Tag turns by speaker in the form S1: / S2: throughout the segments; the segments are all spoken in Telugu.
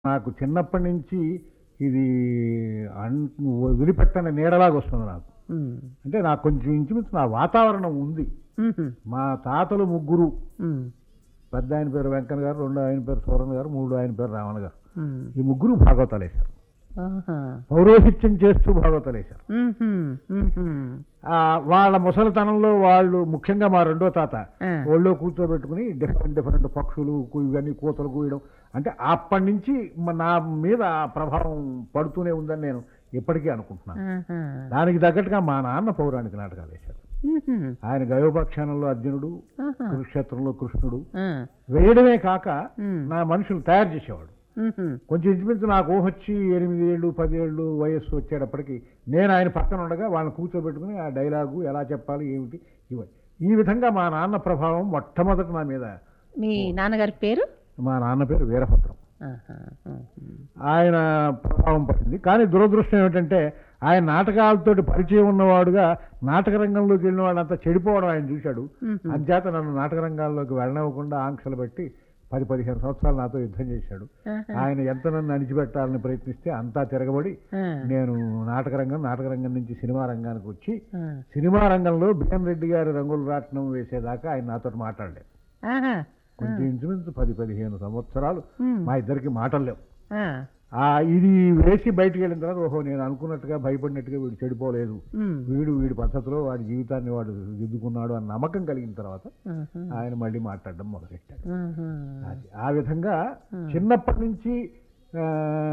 S1: నాకు చిన్నప్పటి నుంచి ఇది అన్- వదిలిపెట్టని నీడలాగా వస్తుంది నాకు
S2: ఉమ్.
S1: అంటే నాకు కొంచెం ఇంచుమించు నా వాతావరణం ఉంది
S2: ఉహు.
S1: మా తాతలు ముగ్గురు
S2: ఉమ్.
S1: పెద్ద ఆయన పేరు వెంకన్న గారు రెండో ఆయన పేరు సూరన్ గారు మూడో ఆయన పేరు రావణ గారు
S2: ఉమ్.
S1: ఈ ముగ్గురు భాగవతాలు వేశారు
S2: ఆహా.
S1: పౌరోహిత్యం చేస్తూ భాగవతాలు వేశారు
S2: ఉహు. ఉహు.
S1: ఆ, వాళ్ళ ముసలితనంలో వాళ్ళు ముఖ్యంగా మా రెండో తాత
S2: ఆ.
S1: ఒళ్ళో కూర్చోబెట్టుకుని డిఫరెంట్ డిఫరెంట్ పక్షులు కు- ఇవన్నీ కూతలు కూయడం అంటే అప్పటి నుంచి మ- నా మీద ఆ ప్రభావం పడుతూనే ఉందని నేను ఇప్పటికీ అనుకుంటున్నాను
S2: ఆహా.
S1: దానికి తగ్గట్టుగా మా నాన్న పౌరాణిక నాటకాలు వేశాడు
S2: ఉహు.
S1: ఆయన గయోపాఖ్యానంలో అర్జునుడు
S2: ఆహా.
S1: కురుక్షేత్రంలో కృష్ణుడు
S2: ఆ.
S1: వేయడమే కాక
S2: ఉమ్.
S1: నా మనుషులు తయారు చేసేవాడు
S2: ఉహు.
S1: కొంచెం ఇంచుమించు నాకు ఊహొచ్చి ఎనిమిది ఏళ్ళు పది ఏళ్ళు వయస్సు వచ్చేటప్పటికి నేను ఆయన పక్కన ఉండగా వాళ్ళని కూర్చోబెట్టుకుని ఆ డైలాగు ఎలా చెప్పాలి ఏమిటి ఇవి ఈ విధంగా మా నాన్న ప్రభావం మొట్టమొదట నా మీద
S2: మీ నాన్నగారి పేరు
S1: మా నాన్న పేరు వీరభద్రం
S2: ఆహా. ఉహు.
S1: ఆయన ప్రభావం పడింది కానీ దురదృష్టం ఏమిటంటే ఆయన నాటకాలతోటి పరిచయం ఉన్నవాడుగా నాటక రంగంలోకి వెళ్ళిన వాడంతా చెడిపోవడం ఆయన చూశాడు
S2: ఉహు.
S1: అంచేత నన్ను నాటక రంగాల్లోకి వెళ్ళనివ్వకుండా ఆంక్షలు పెట్టి పది పదిహేను సంవత్సరాలు నాతో యుద్ధం చేశాడు
S2: ఆహా.
S1: ఆయన ఎంత నన్ను అణిచిపెట్టాలని ప్రయత్నిస్తే అంతా తిరగబడి
S2: ఆ.
S1: నేను నాటక రంగం నాటక రంగం నుంచి సినిమా రంగానికి వచ్చి
S2: ఆ.
S1: సినిమా రంగంలో బిఎన్ రెడ్డి గారి రంగుల రాట్నం వేసేదాకా ఆయన నాతో మాట్లాడలేదు
S2: ఆహా.
S1: కొంచెం ఇంచుమించు పది పదిహేను సంవత్సరాలు
S2: ఉమ్.
S1: మా ఇద్దరికి మాటలు లేవు
S2: ఆ.
S1: ఆ ఇది వేసి బయటికి వెళ్ళిన తర్వాత ఓహో నేను అనుకున్నట్టుగా భయపడినట్టుగా వీడు చెడిపోలేదు
S2: ఉమ్.
S1: వీడు వీడి పద్ధతిలో వాడి జీవితాన్ని వాడు దిద్దుకున్నాడు అన్న నమ్మకం కలిగిన తర్వాత
S2: ఆహా.
S1: ఆయన మళ్ళీ మాట్లాడడం మొదలెట్టాడు
S2: ఆహా.
S1: అది ఆ విధంగా చిన్నప్పటి నుంచి ఆ,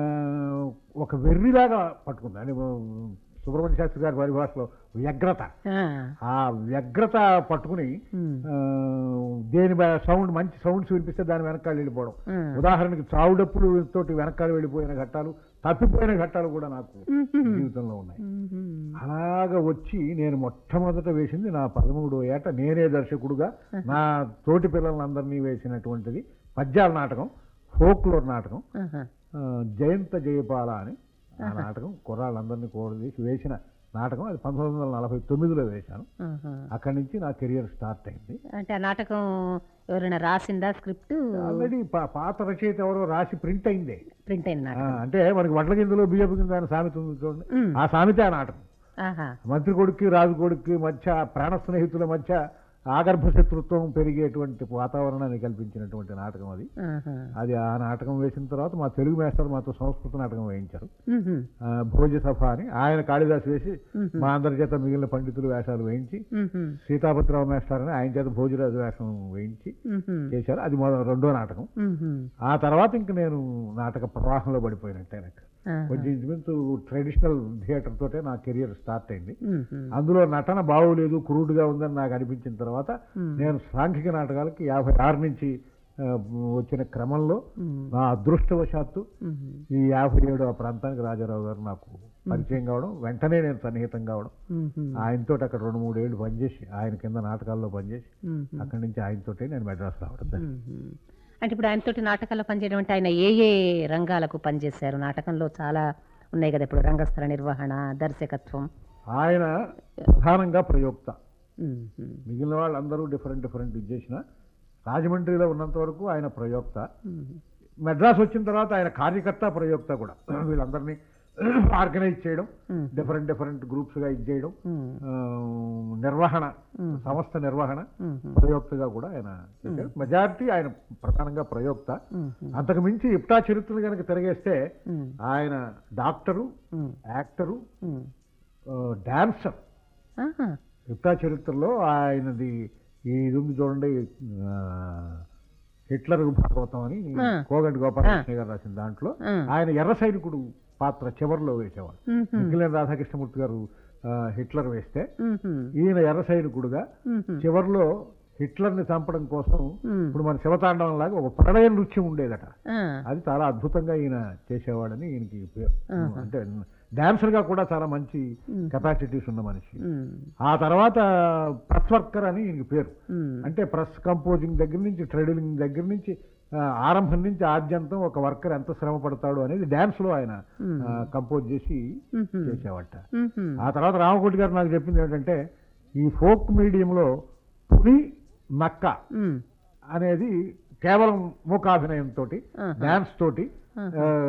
S1: ఒక వెర్రిలాగా పట్టుకుంది అని సుబ్రహ్మణ్య శాస్త్రి గారి పరిభాషలో వ్యగ్రత
S2: ఆ.
S1: ఆ వ్యగ్రత పట్టుకుని
S2: ఉమ్.
S1: ఆ, దేని సౌండ్ మంచి సౌండ్స్ వినిపిస్తే దాని వెనకాల వెళ్ళిపోవడం
S2: ఆ.
S1: ఉదాహరణకి చావుడప్పులు తోటి వెనకాల వెళ్ళిపోయిన ఘట్టాలు తప్పిపోయిన ఘట్టాలు కూడా నాకు
S2: ఉహు.
S1: జీవితంలో ఉన్నాయి
S2: ఉహు.
S1: అలాగ వచ్చి నేను మొట్టమొదట వేసింది నా పదమూడో ఏట నేనే దర్శకుడుగా నా తోటి పిల్లలందరినీ వేసినటువంటిది పద్యాల నాటకం ఫోక్లోర్ నాటకం
S2: ఆహా.
S1: ఆ, జయంత జయపాల అని ఆ నాటకం కుర్రాళ్ళందరినీ కూడదీసి వేసిన నాటకం అది పంతొమ్మిది వందల నలభై తొమ్మిదిలో వేశాను
S2: ఆహా.
S1: అక్కడి నుంచి నా కెరియర్ స్టార్ట్ అయింది
S2: అంటే ఆ నాటకం ఎవరైనా రాసిందా స్క్రిప్ట్
S1: ఆల్రెడీ పా- పాత రచయిత ఎవరో రాసి ప్రింట్ అయిందే
S2: ప్రింట్ అయిన
S1: ఆ,
S2: నాటకం
S1: అంటే మనకి వడ్ల గింజలో బియ్యపు గింజ అనే సామెత ఉంది చూడండి
S2: ఉమ్.
S1: ఆ సామెత ఆ నాటకం
S2: ఆహా.
S1: మంత్రి కొడుక్కి రాజు కొడుక్కి మధ్య ప్రాణ స్నేహితుల మధ్య ఆగర్భ శత్రుత్వం పెరిగేటువంటి వాతావరణాన్ని కల్పించినటువంటి నాటకం అది
S2: ఆహా.
S1: అది ఆ నాటకం వేసిన తర్వాత మా తెలుగు మేస్టర్ మాతో సంస్కృత నాటకం వేయించారు
S2: ఉహు.
S1: ఆ, భోజ సభ అని ఆయన కాళిదాసు వేసి
S2: ఉహు.
S1: మా అందరి చేత మిగిలిన పండితులు వేషాలు వేయించి
S2: ఉహు.
S1: సీతాపతిరావు మేస్టర్ అని ఆయన చేత భోజరాజు వేషం వేయించి
S2: ఉహు.
S1: చేశారు అది మొద రెండో నాటకం
S2: ఉహు.
S1: ఆ తర్వాత ఇంక నేను నాటక ప్రవాహంలో పడిపోయినట్టే నాకు
S2: ఆహా.
S1: కొంచెం ఇంచుమించు ట్రెడిషనల్ థియేటర్ తోటే నా కెరియర్ స్టార్ట్ అయింది
S2: ఉహు.
S1: అందులో నటన బాగోలేదు క్రూడ్గా ఉందని నాకు అనిపించిన తర్వాత
S2: ఉమ్.
S1: నేను సాంఘిక నాటకాలకి యాభై ఆరు నుంచి ఆ, వచ్చిన క్రమంలో
S2: ఉమ్.
S1: నా అదృష్టవశాత్తు
S2: ఉహు.
S1: ఈ యాభై ఏడు ఆ ప్రాంతానికి రాజారావు గారు నాకు పరిచయం కావడం వెంటనే నేను సన్నిహితం కావడం
S2: ఉహు.
S1: ఆయనతో అక్కడ రెండు మూడు ఏళ్ళు పనిచేసి ఆయన కింద నాటకాల్లో పనిచేసి
S2: ఉహు.
S1: అక్కడి నుంచి ఆయనతోటే నేను మెడ్రాస్ రావడం జరిగింది.
S2: ఉహు. అంటే ఇప్పుడు ఆయనతోటి నాటకాల్లో పనిచేయడం అంటే ఆయన ఏ ఏ రంగాలకు పనిచేశారు నాటకంలో చాలా ఉన్నాయి కదా ఇప్పుడు రంగస్థల నిర్వహణ దర్శకత్వం
S1: ఆయన ప్రధానంగా ప్రయోక్త
S2: ఉహు.
S1: మిగిలిన వాళ్ళందరూ డిఫరెంట్ డిఫరెంట్ ఇది చేసిన రాజమండ్రిలో ఉన్నంత వరకు ఆయన ప్రయోక్త
S2: ఉహు.
S1: మెడ్రాస్ వచ్చిన తర్వాత ఆయన కార్యకర్త ప్రయోక్త కూడా వీళ్ళందరినీ ఆర్గనైజ్ చేయడం
S2: ఉమ్.
S1: డిఫరెంట్ డిఫరెంట్ గ్రూప్స్గా ఇది చేయడం
S2: ఉమ్.
S1: ఆ, నిర్వహణ
S2: ఉమ్.
S1: సంస్థ నిర్వహణ
S2: ఉహు.
S1: ప్రయోక్తగా కూడా ఆయన చేశారు మెజారిటీ ఆయన ప్రధానంగా ప్రయోక్త
S2: ఉహు.
S1: అంతకు మించి ఇప్టా చరిత్రలు కనుక తిరగేస్తే
S2: ఉమ్.
S1: ఆయన డాక్టరు
S2: ఉమ్.
S1: యాక్టరు
S2: ఉమ్.
S1: ఆ, డాన్సర్
S2: ఆహా.
S1: యుక్తా చరిత్రలో ఆయనది ఈ ఇది ఉంది చూడండి ఆ, హిట్లర్ భాగవతం అని
S2: ఆ.
S1: కోగంటి గోపాలకృష్ణ గారు రాసిన దాంట్లో
S2: ఆ.
S1: ఆయన ఎర్ర సైనికుడు పాత్ర చివరిలో వేసేవాడు
S2: ఉహు.
S1: మిగిలిన రాధాకృష్ణమూర్తి గారు ఆ, హిట్లర్ వేస్తే
S2: ఉహు.
S1: ఈయన ఎర్ర సైనికుడుగా
S2: ఉహు.
S1: చివరిలో హిట్లర్ని చంపడం కోసం
S2: ఉమ్.
S1: ఇప్పుడు మన శివతాండవం లాగా ఒక ప్రళయ నృత్యం ఉండేదట
S2: ఆ.
S1: అది చాలా అద్భుతంగా ఈయన చేసేవాడని ఈయనకి పేరు.
S2: ఆహా.
S1: అంటే డాన్సర్ గా కూడా చాలా మంచి
S2: ఉమ్.
S1: కెపాసిటీస్ ఉన్న మనిషి
S2: ఉమ్.
S1: ఆ తర్వాత ప్రెస్ వర్కర్ అని ఈయనకి పేరు
S2: ఉమ్.
S1: అంటే ప్రెస్ కంపోజింగ్ దగ్గర నుంచి ట్రెడిలింగ్ దగ్గర నుంచి ఆ, ఆరంభం నుంచి ఆద్యంతం ఒక వర్కర్ ఎంత శ్రమ పడతాడు అనేది డాన్స్ లో ఆయన
S2: ఉమ్.
S1: ఆ, కంపోజ్ చేసి
S2: ఉహు.
S1: చేసేవాట
S2: ఉహు.
S1: ఆ తర్వాత రామకోటి గారు నాకు చెప్పింది ఏంటంటే ఈ ఫోక్ మీడియంలో పులి నక్క
S2: ఉమ్.
S1: అనేది కేవలం మూకాభినయంతో
S2: ఆహా.
S1: డాన్స్ తోటి
S2: ఆహా.
S1: ఆ,